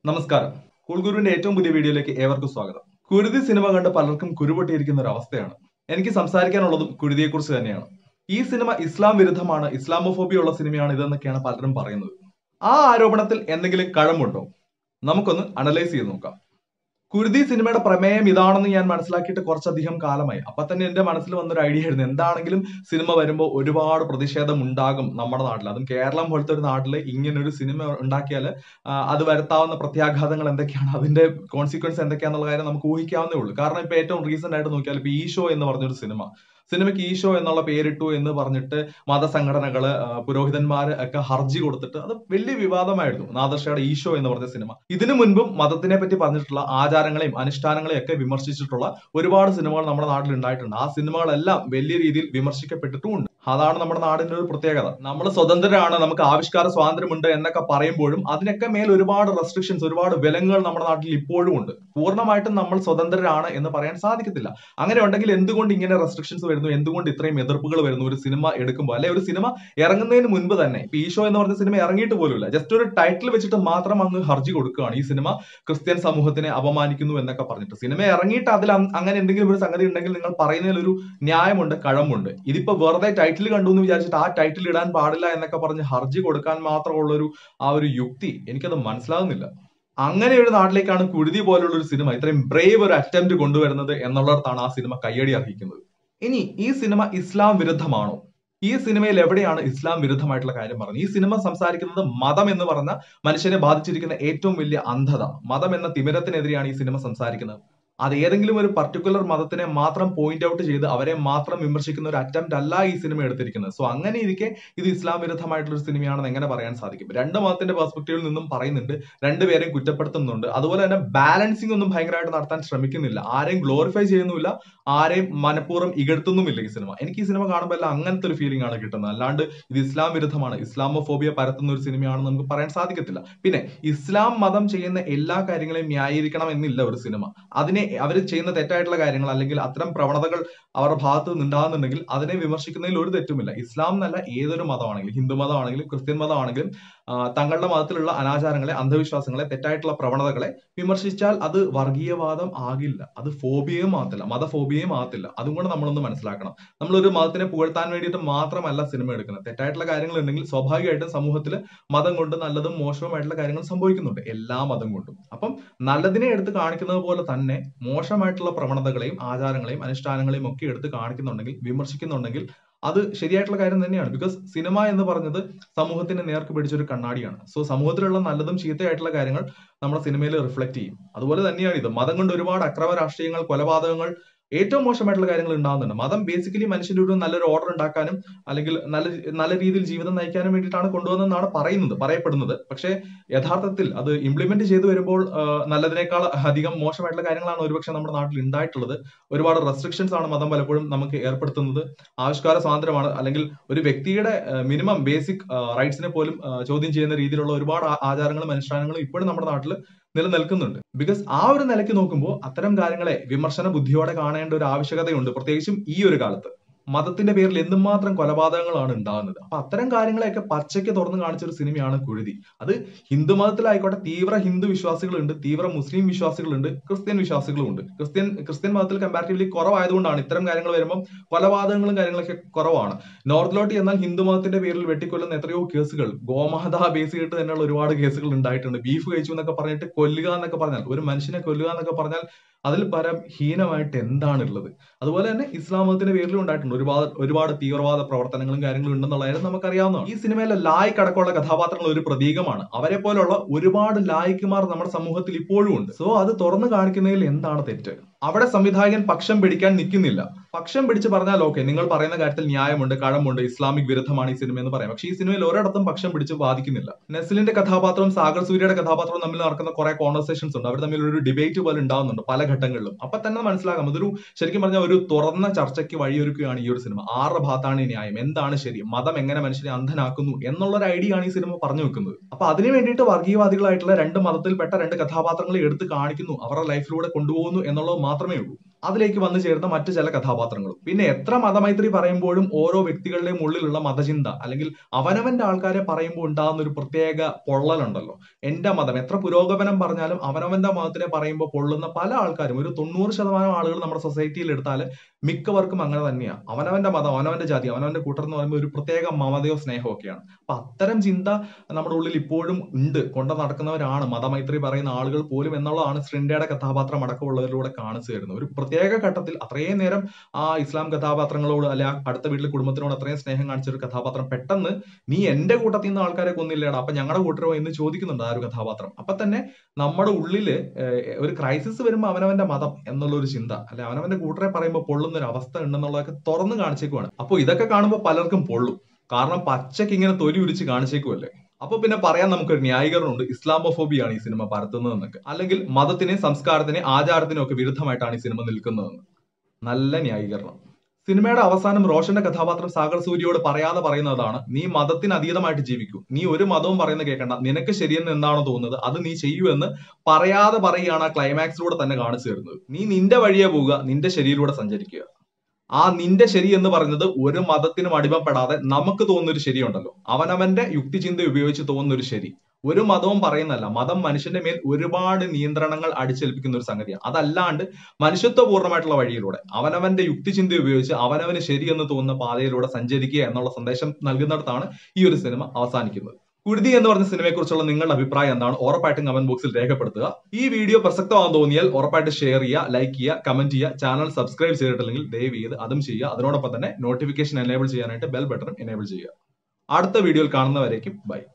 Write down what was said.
നമസ്കാരം കുൾഗുരുവിന്റെ ഏറ്റവും പുതിയ വീഡിയോയിലേക്ക് ഏവർക്കും സ്വാഗതം കുരുതി സിനിമ കണ്ട് പലർക്കും കുരുപൊട്ടിയിരിക്കുന്ന ഒരു അവസ്ഥയാണ് എനിക്ക് സംസാരിക്കാനുള്ളതും കുരുതിയെക്കുറിച്ച് തന്നെയാണ് ഈ സിനിമ ഇസ്ലാം വിരുദ്ധമാണ് ഇസ്ലാമോഫോബിയ ഉള്ള സിനിമയാണ് ഇതെന്നൊക്കെയാണ് പലരും പറയുന്നത് ആ ആരോപണത്തിൽ എന്തെങ്കിലും കഴമ്പുണ്ടോ നമുക്കൊന്ന് അനലൈസ് ചെയ്ത് നോക്കാം കുരുതി സിനിമയുടെ പ്രമേയം ഇതാണെന്ന് ഞാൻ മനസ്സിലാക്കിയിട്ട് കുറച്ചധികം കാലമായി അപ്പൊ തന്നെ എന്റെ മനസ്സിൽ വന്നൊരു ഐഡിയ ആയിരുന്നു എന്താണെങ്കിലും സിനിമ വരുമ്പോൾ ഒരുപാട് പ്രതിഷേധം ഉണ്ടാകും നമ്മുടെ നാട്ടിൽ അതും കേരളം പോലത്തെ ഒരു നാട്ടിൽ ഇങ്ങനെ ഒരു സിനിമ ഉണ്ടാക്കിയാൽ അത് വരുത്താവുന്ന പ്രത്യാഘാതങ്ങൾ എന്തൊക്കെയാണ് അതിന്റെ കോൺസിക്വൻസ് എന്തൊക്കെയാണെന്നുള്ള കാര്യം നമുക്ക് ഊഹിക്കാവുന്നേ ഉള്ളൂ കാരണം ഇപ്പൊ ഏറ്റവും റീസെന്റ് ആയിട്ട് നോക്കിയാൽ ഇപ്പൊ ഈശോ എന്ന് പറഞ്ഞൊരു സിനിമ സിനിമയ്ക്ക് ഈശോ എന്നുള്ള പേരിട്ടു എന്ന് പറഞ്ഞിട്ട് മതസംഘടനകള് ആ, പുരോഹിതന്മാര് ഒക്കെ ഹർജി കൊടുത്തിട്ട് അത് വലിയ വിവാദമായിരുന്നു നാദർഷയുടെ ഈശോ എന്ന് പറഞ്ഞ സിനിമ ഇതിനു മുൻപും മതത്തിനെ പറ്റി പറഞ്ഞിട്ടുള്ള ആചാരങ്ങളെയും അനുഷ്ഠാനങ്ങളെയും ഒക്കെ വിമർശിച്ചിട്ടുള്ള ഒരുപാട് സിനിമകൾ നമ്മുടെ നാട്ടിൽ ഉണ്ടായിട്ടുണ്ട് ആ സിനിമകളെല്ലാം വലിയ രീതിയിൽ വിമർശിക്കപ്പെട്ടിട്ടുമുണ്ട് അതാണ് നമ്മുടെ നാടിന്റെ ഒരു പ്രത്യേകത നമ്മൾ സ്വതന്ത്രരാണ് നമുക്ക് ആവിഷ്കാര സ്വാതന്ത്ര്യമുണ്ട് എന്നൊക്കെ പറയുമ്പോഴും അതിനൊക്കെ മേൽ ഒരുപാട് റെസ്ട്രിക്ഷൻസ് ഒരുപാട് വിലങ്ങുകൾ നമ്മുടെ നാട്ടിൽ ഇപ്പോഴും ഉണ്ട് പൂർണ്ണമായിട്ടും നമ്മൾ സ്വതന്ത്രരാണ് എന്ന് പറയാൻ സാധിക്കത്തില്ല അങ്ങനെ ഉണ്ടെങ്കിൽ എന്തുകൊണ്ട് ഇങ്ങനെ റെസ്ട്രിക്ഷൻസ് വരുന്നു എന്തുകൊണ്ട് ഇത്രയും എതിർപ്പുകൾ വരുന്നു ഒരു സിനിമ എടുക്കുമ്പോൾ അല്ലെ ഒരു സിനിമ ഇറങ്ങുന്നതിന് മുൻപ് തന്നെ ഇപ്പൊ ഈശോ എന്ന് പറഞ്ഞ സിനിമ ഇറങ്ങിയിട്ട് പോലുമില്ല ജസ്റ്റ് ഒരു ടൈറ്റിൽ വെച്ചിട്ട് മാത്രം അങ്ങ് ഹർജി കൊടുക്കുകയാണ് ഈ സിനിമ ക്രിസ്ത്യൻ സമൂഹത്തിനെ അപമാനിക്കുന്നു എന്നൊക്കെ പറഞ്ഞിട്ട് സിനിമ ഇറങ്ങിയിട്ട് അതിൽ അങ് അങ്ങനെ എന്തെങ്കിലും ഒരു സംഗതി ഉണ്ടെങ്കിൽ നിങ്ങൾ പറയുന്നതിൽ ഒരു ന്യായമുണ്ട് കഴമ്പുണ്ട് ഇതിപ്പോ വെറുതെ ടൈറ്റിൽ കണ്ടു എന്ന് വിചാരിച്ചിട്ട് ആ ടൈറ്റിൽ ഇടാൻ പാടില്ല എന്നൊക്കെ പറഞ്ഞ് ഹർജി കൊടുക്കാൻ മാത്രമുള്ള ഒരു ആ ഒരു യുക്തി എനിക്കത് മനസ്സിലാകുന്നില്ല അങ്ങനെ ഒരു നാട്ടിലേക്കാണ് കുരുതി പോലുള്ള ഒരു സിനിമ ഇത്രയും ബ്രേവ് ഒരു അറ്റംപ്റ്റ് കൊണ്ടുവരുന്നത് എന്നുള്ളിടത്താണ് ആ സിനിമ കയ്യടി അർഹിക്കുന്നത് ഇനി ഈ സിനിമ ഇസ്ലാം വിരുദ്ധമാണോ ഈ സിനിമയിൽ എവിടെയാണ് ഇസ്ലാം വിരുദ്ധമായിട്ടുള്ള കാര്യം പറഞ്ഞത് ഈ സിനിമ സംസാരിക്കുന്നത് മതം എന്ന് പറഞ്ഞ മനുഷ്യനെ ബാധിച്ചിരിക്കുന്ന ഏറ്റവും വലിയ അന്ധത മതം എന്ന തിമിരത്തിനെതിരെയാണ് ഈ സിനിമ സംസാരിക്കുന്നത് അത് ഏതെങ്കിലും ഒരു പർട്ടിക്കുലർ മതത്തിനെ മാത്രം പോയിന്റ് ഔട്ട് ചെയ്ത് അവരെ മാത്രം വിമർശിക്കുന്ന ഒരു അറ്റംപ്റ്റ് അല്ല ഈ സിനിമ എടുത്തിരിക്കുന്നത് സോ അങ്ങനെ ഇരിക്കെ ഇത് ഇസ്ലാം വിരുദ്ധമായിട്ടുള്ള ഒരു സിനിമയാണെന്ന് എങ്ങനെ പറയാൻ സാധിക്കും രണ്ട് മതത്തിന്റെ പെർസ്പെക്ടീവിൽ നിന്നും പറയുന്നുണ്ട് രണ്ടുപേരെയും കുറ്റപ്പെടുത്തുന്നുണ്ട് അതുപോലെ തന്നെ ബാലൻസിംഗ് ഒന്നും ഭയങ്കരമായിട്ട് നടത്താൻ ശ്രമിക്കുന്നില്ല ആരെയും ഗ്ലോറിഫൈ ചെയ്യുന്നുമില്ല ആരെയും മനഃപൂർവ്വം ഇകഴ്ത്തുന്നുമില്ല ഈ സിനിമ എനിക്ക് ഈ സിനിമ കാണുമ്പോൾ എല്ലാം അങ്ങനത്തെ ഒരു ഫീലിംഗ് ആണ് കിട്ടുന്നത് അല്ലാണ്ട് ഇത് ഇസ്ലാം വിരുദ്ധമാണ് ഇസ്ലാമോഫോബിയ പരത്തുന്ന ഒരു സിനിമയാണെന്ന് നമുക്ക് പറയാൻ സാധിക്കത്തില്ല പിന്നെ ഇസ്ലാം മതം ചെയ്യുന്ന എല്ലാ കാര്യങ്ങളെയും ന്യായീകരിക്കണം എന്നില്ല ഒരു സിനിമ അതിനെ അവർ ചെയ്യുന്ന തെറ്റായിട്ടുള്ള കാര്യങ്ങൾ അല്ലെങ്കിൽ അത്തരം പ്രവണതകൾ അവരുടെ ഭാഗത്ത് നിന്ന് ഉണ്ടാകുന്നുണ്ടെങ്കിൽ അതിനെ വിമർശിക്കുന്നതിൽ ഒരു തെറ്റുമില്ല ഇസ്ലാം എന്നല്ല ഏതൊരു മതമാണെങ്കിലും ഹിന്ദു മതമാണെങ്കിലും ക്രിസ്ത്യൻ മതമാണെങ്കിലും ആ, തങ്ങളുടെ മതത്തിലുള്ള അനാചാരങ്ങളെ അന്ധവിശ്വാസങ്ങളെ തെറ്റായിട്ടുള്ള പ്രവണതകളെ വിമർശിച്ചാൽ അത് വർഗീയവാദം ആകില്ല അത് ഫോബിയയും ആകത്തില്ല മതഫോബിയയും ആകത്തില്ല അതും കൂടെ നമ്മളൊന്ന് മനസ്സിലാക്കണം നമ്മൾ ഒരു മതത്തിനെ പുകഴ്ത്താൻ വേണ്ടിയിട്ട് മാത്രമല്ല സിനിമ എടുക്കുന്നത് തെറ്റായിട്ടുള്ള കാര്യങ്ങൾ ഉണ്ടെങ്കിൽ സ്വാഭാവികമായിട്ടും സമൂഹത്തിൽ മതം കൊണ്ട് നല്ലതും മോശവുമായിട്ടുള്ള കാര്യങ്ങൾ സംഭവിക്കുന്നുണ്ട് എല്ലാ മതം കൊണ്ടും അപ്പം നല്ലതിനെ എടുത്ത് കാണിക്കുന്നത് പോലെ തന്നെ മോശമായിട്ടുള്ള പ്രവണതകളെയും ആചാരങ്ങളെയും അനുഷ്ഠാനങ്ങളെയും ഒക്കെ എടുത്ത് കാണിക്കുന്നുണ്ടെങ്കിൽ വിമർശിക്കുന്നുണ്ടെങ്കിൽ അത് ശരിയായിട്ടുള്ള കാര്യം തന്നെയാണ് ബിക്കോസ് സിനിമ എന്ന് പറഞ്ഞത് സമൂഹത്തിന് നേർക്ക് പിടിച്ചൊരു കണ്ണാടിയാണ് സോ സമൂഹത്തിലുള്ള നല്ലതും ചീത്തയായിട്ടുള്ള കാര്യങ്ങൾ നമ്മുടെ സിനിമയിൽ റിഫ്ലക്ട് ചെയ്യും അതുപോലെ തന്നെയാണ് ഇത് മതം കൊണ്ട് ഒരുപാട് അക്രമ രാഷ്ട്രീയങ്ങൾ കൊലപാതകങ്ങൾ ഏറ്റവും മോശമായിട്ടുള്ള കാര്യങ്ങൾ ഉണ്ടാകുന്നുണ്ട് മതം ബേസിക്കലി മനുഷ്യന്റെ ഒരു നല്ലൊരു ഓർഡർ ഉണ്ടാക്കാനും അല്ലെങ്കിൽ നല്ല നല്ല രീതിയിൽ ജീവിതം നയിക്കാനും വേണ്ടിയിട്ടാണ് കൊണ്ടുവന്നതെന്നാണ് പറയുന്നത് പറയപ്പെടുന്നത് പക്ഷേ യഥാർത്ഥത്തിൽ അത് ഇംപ്ലിമെന്റ് ചെയ്തു വരുമ്പോൾ ആ, നല്ലതിനേക്കാൾ അധികം മോശമായിട്ടുള്ള കാര്യങ്ങളാണ് ഒരുപക്ഷെ നമ്മുടെ നാട്ടിൽ ഉണ്ടായിട്ടുള്ളത് ഒരുപാട് റെസ്ട്രിക്ഷൻസ് ആണ് മതം പലപ്പോഴും നമുക്ക് ഏർപ്പെടുത്തുന്നത് ആവിഷ്കാര സ്വാതന്ത്ര്യമാണ് അല്ലെങ്കിൽ ഒരു വ്യക്തിയുടെ മിനിമം ബേസിക് റൈറ്റ്സിനെ പോലും ആ, ചോദ്യം ചെയ്യുന്ന രീതിയിലുള്ള ഒരുപാട് ആ- ആചാരങ്ങളും അനുഷ്ഠാനങ്ങളും ഇപ്പോഴും നമ്മുടെ നാട്ടിൽ നിലനിൽക്കുന്നുണ്ട് ബിക്കോസ് ആ ഒരു നിലയ്ക്ക് നോക്കുമ്പോൾ അത്തരം കാര്യങ്ങളെ വിമർശന ബുദ്ധിയോടെ കാണേണ്ട ഒരു ആവശ്യകതയുണ്ട് പ്രത്യേകിച്ചും ഈ ഒരു കാലത്ത് മതത്തിന്റെ പേരിൽ എന്തുമാത്രം കൊലപാതകങ്ങളാണ് ഉണ്ടാകുന്നത് അപ്പൊ അത്തരം കാര്യങ്ങളെയൊക്കെ പച്ചയ്ക്ക് തുറന്നു കാണിച്ച ഒരു സിനിമയാണ് കുഴുതി അത് ഹിന്ദു മതത്തിലായിക്കോട്ടെ തീവ്ര ഹിന്ദു വിശ്വാസികളുണ്ട് തീവ്ര മുസ്ലിം വിശ്വാസികളുണ്ട് ക്രിസ്ത്യൻ വിശ്വാസികളും ഉണ്ട് ക്രിസ്ത്യൻ ക്രിസ്ത്യൻ മതത്തിൽ കമ്പാരിറ്റീവ്ലി കുറവായതുകൊണ്ടാണ് ഇത്തരം കാര്യങ്ങൾ വരുമ്പോൾ കൊലപാതകങ്ങളും കാര്യങ്ങളൊക്കെ കുറവാണ് നോർത്തിലോട്ട് എന്നാൽ ഹിന്ദു മതത്തിന്റെ പേരിൽ വെട്ടിക്കൊല്ലുന്ന എത്രയോ കേസുകൾ ഗോമാത ബേസ് ചെയ്തിട്ട് തന്നെയുള്ള ഒരുപാട് കേസുകൾ ഉണ്ടായിട്ടുണ്ട് ബീഫ് കഴിച്ചു എന്നൊക്കെ പറഞ്ഞിട്ട് കൊല്ലുക എന്നൊക്കെ പറഞ്ഞാൽ ഒരു മനുഷ്യനെ കൊല്ലുക എന്നൊക്കെ പറഞ്ഞാൽ അതിൽ പരം ഹീനമായിട്ട് എന്താണുള്ളത് അതുപോലെ തന്നെ ഇസ്ലാം മതത്തിന്റെ പേരിലും ഉണ്ടായിട്ടുണ്ട് ഒരുപാട് ഒരുപാട് തീവ്രവാദ പ്രവർത്തനങ്ങളും കാര്യങ്ങളും ഉണ്ടെന്നുള്ള കാര്യം നമുക്കറിയാവുന്നതാണ് ഈ സിനിമയിലെ ലായ്ക്ക് അടക്കമുള്ള കഥാപാത്രങ്ങൾ ഒരു പ്രതീകമാണ് അവരെ പോലുള്ള ഒരുപാട് ലായ്ക്കുമാർ നമ്മുടെ സമൂഹത്തിൽ ഇപ്പോഴും ഉണ്ട് സോ അത് തുറന്നു കാണിക്കുന്നതിൽ എന്താണ് തെറ്റ് അവിടെ സംവിധായകൻ പക്ഷം പിടിക്കാൻ നിൽക്കുന്നില്ല പക്ഷം പിടിച്ച് പറഞ്ഞാൽ ഓക്കെ നിങ്ങൾ പറയുന്ന കാര്യത്തിൽ ന്യായമുണ്ട് കഴമുണ്ട് ഇസ്ലാമിക് വിരുദ്ധമാണ് ഈ സിനിമ എന്ന് പറയാം പക്ഷേ ഈ സിനിമയിൽ ഒരിടത്തും പക്ഷം പിടിച്ച് വാദിക്കുന്നില്ല നെസ്ലിന്റെ കഥാപാത്രവും സാഗർ സൂര്യയുടെ കഥാപാത്രവും തമ്മിൽ നടക്കുന്ന കുറെ കോൺവെർസേഷൻസ് ഉണ്ട് അവർ തമ്മിൽ ഒരു ഡിബേറ്റ് പോലെ ഉണ്ടാവുന്നുണ്ട് പല ഘട്ടങ്ങളിലും അപ്പൊ തന്നെ മനസ്സിലാക്കാം അതൊരു ശരിക്കും പറഞ്ഞാൽ ഒരു തുറന്ന ചർച്ചയ്ക്ക് വഴിയൊരുക്കുകയാണ് ഈ ഒരു സിനിമ ആരുടെ ഭാഗത്താണ് ഈ ന്യായം എന്താണ് ശരി മതം എങ്ങനെ മനുഷ്യനെ അന്ധനാക്കുന്നു എന്നുള്ള ഒരു ഐഡിയ ആണ് ഈ സിനിമ പറഞ്ഞു വെക്കുന്നത് അപ്പൊ അതിനു വേണ്ടിയിട്ട് വർഗീയവാദികളായിട്ടുള്ള രണ്ട് മതത്തിൽപ്പെട്ട രണ്ട് കഥാപാത്രങ്ങളെ എടുത്ത് കാണിക്കുന്നു അവരുടെ ലൈഫിലൂടെ കൊണ്ടുപോകുന്നു എന്നുള്ളത് മാത്രമേ ഉള്ളൂ അതിലേക്ക് വന്നു ചേരുന്ന മറ്റു ചില കഥാപാത്രങ്ങളും പിന്നെ എത്ര മതമൈത്രി പറയുമ്പോഴും ഓരോ വ്യക്തികളുടെയും ഉള്ളിലുള്ള മതചിന്ത അല്ലെങ്കിൽ അവനവന്റെ ആൾക്കാരെ പറയുമ്പോൾ ഉണ്ടാകുന്ന ഒരു പ്രത്യേക പൊള്ളലുണ്ടല്ലോ എന്റെ മതം എത്ര പുരോഗമനം പറഞ്ഞാലും അവനവന്റെ മതത്തിനെ പറയുമ്പോൾ പൊള്ളുന്ന പല ആൾക്കാരും ഒരു തൊണ്ണൂറ് ശതമാനം ആളുകൾ നമ്മുടെ സൊസൈറ്റിയിൽ എടുത്താൽ മിക്കവർക്കും അങ്ങനെ തന്നെയാണ് അവനവന്റെ മതം അവനവന്റെ ജാതി അവനവന്റെ കൂട്ടർ എന്ന് പറയുമ്പോൾ ഒരു പ്രത്യേക മമതയോ സ്നേഹമോ ഒക്കെയാണ് അപ്പൊ അത്തരം ചിന്ത നമ്മുടെ ഉള്ളിൽ ഇപ്പോഴും ഉണ്ട് കൊണ്ട് നടക്കുന്നവരാണ് മതമൈത്രി പറയുന്ന ആളുകൾ പോലും എന്നുള്ളതാണ് ശ്രിൻഡയുടെ കഥാപാത്രം അടക്കമുള്ളവരിലൂടെ കാണിച്ചു തരുന്നത് ഒരു പ്രത്യേക ഘട്ടത്തിൽ അത്രയും നേരം ആ ഇസ്ലാം കഥാപാത്രങ്ങളോട് അല്ലെ ആ അടുത്ത വീട്ടിലെ കുടുംബത്തിനോട് അത്രയും സ്നേഹം കാണിച്ച ഒരു കഥാപാത്രം പെട്ടെന്ന് നീ എന്റെ കൂട്ടത്തിൽ നിന്ന് ആൾക്കാരെ കൊന്നില്ലേടാ അപ്പൊ ഞങ്ങളുടെ കൂട്ടരോ എന്ന് ചോദിക്കുന്നുണ്ട് ആ ഒരു കഥാപാത്രം അപ്പൊ തന്നെ നമ്മുടെ ഉള്ളില് ഏഹ്, ഒരു ക്രൈസിസ് വരുമ്പോൾ അവനവന്റെ മതം എന്നുള്ള ഒരു ചിന്ത അല്ലെ അവനവന്റെ കൂട്ടരെ പറയുമ്പോൾ പൊള്ളുന്ന ഒരു അവസ്ഥ ഉണ്ടെന്നുള്ളതൊക്കെ തുറന്നു കാണിച്ചേക്കുവാണ് അപ്പൊ ഇതൊക്കെ കാണുമ്പോൾ പലർക്കും പൊള്ളും കാരണം പച്ചക്ക് ഇങ്ങനെ തൊലി ഉരിച്ച് കാണിച്ചേക്കുമല്ലേ അപ്പൊ പിന്നെ പറയാൻ നമുക്കൊരു ന്യായീകരണമുണ്ട് ഇസ്ലാമോഫോബിയാണ് ഈ സിനിമ പരത്തുന്നതെന്നൊക്കെ അല്ലെങ്കിൽ മതത്തിനെ സംസ്കാരത്തിനെ ആചാരത്തിനും ഒക്കെ വിരുദ്ധമായിട്ടാണ് ഈ സിനിമ നിൽക്കുന്നതെന്ന് നല്ല ന്യായീകരണം സിനിമയുടെ അവസാനം റോഷന്റെ കഥാപാത്രം സാഗർ സൂര്യയോട് പറയാതെ പറയുന്നതാണ് നീ മതത്തിന് അതീതമായിട്ട് ജീവിക്കൂ നീ ഒരു മതവും പറയുന്നത് കേൾക്കണ്ട നിനക്ക് ശരിയെന്ന് എന്താണോ തോന്നുന്നത് അത് നീ ചെയ്യൂ എന്ന് പറയാതെ പറയുകയാണ് ആ ക്ലൈമാക്സിലൂടെ തന്നെ കാണിച്ചു തരുന്നത് നീ നിന്റെ വഴിയെ പോവുക നിന്റെ ശരിയിലൂടെ സഞ്ചരിക്കുക ആ നിന്റെ ശരി എന്ന് പറയുന്നത് ഒരു മതത്തിനും അടിമപ്പെടാതെ നമുക്ക് തോന്നുന്ന ഒരു ശരിയുണ്ടല്ലോ അവനവന്റെ യുക്തിചിന്ത ഉപയോഗിച്ച് തോന്നുന്ന ഒരു ശരി ഒരു മതവും പറയുന്നല്ല മതം മനുഷ്യന്റെ മേൽ ഒരുപാട് നിയന്ത്രണങ്ങൾ അടിച്ചേൽപ്പിക്കുന്ന ഒരു സംഗതിയാണ് അതല്ലാണ്ട് മനുഷ്യത്വപൂർണ്ണമായിട്ടുള്ള വഴിയിലൂടെ അവനവന്റെ യുക്തിചിന്ത ഉപയോഗിച്ച് അവനവന് ശരിയെന്ന് തോന്നുന്ന പാതയിലൂടെ സഞ്ചരിക്കുക എന്നുള്ള സന്ദേശം നൽകുന്നിടത്താണ് ഈ ഒരു സിനിമ അവസാനിക്കുന്നത് കുരുതി എന്ന് പറഞ്ഞ സിനിമയെക്കുറിച്ചുള്ള നിങ്ങളുടെ അഭിപ്രായം എന്താണ് ഉറപ്പായിട്ടും കമന്റ് ബോക്സിൽ രേഖപ്പെടുത്തുക ഈ വീഡിയോ പ്രസക്തമാണെന്ന് തോന്നിയാൽ ഉറപ്പായിട്ട് ഷെയർ ചെയ്യുക ലൈക്ക് ചെയ്യുക കമന്റ് ചെയ്യുക ചാനൽ സബ്സ്ക്രൈബ് ചെയ്തിട്ടില്ലെങ്കിൽ ദയവ് ചെയ്ത് അതും ചെയ്യുക അതിനോടൊപ്പം തന്നെ നോട്ടിഫിക്കേഷൻ എനേബിൾ ചെയ്യാനായിട്ട് ബെൽ ബട്ടണും എനേബിൾ ചെയ്യുക അടുത്ത വീഡിയോയിൽ കാണുന്നവരേക്കും ബൈ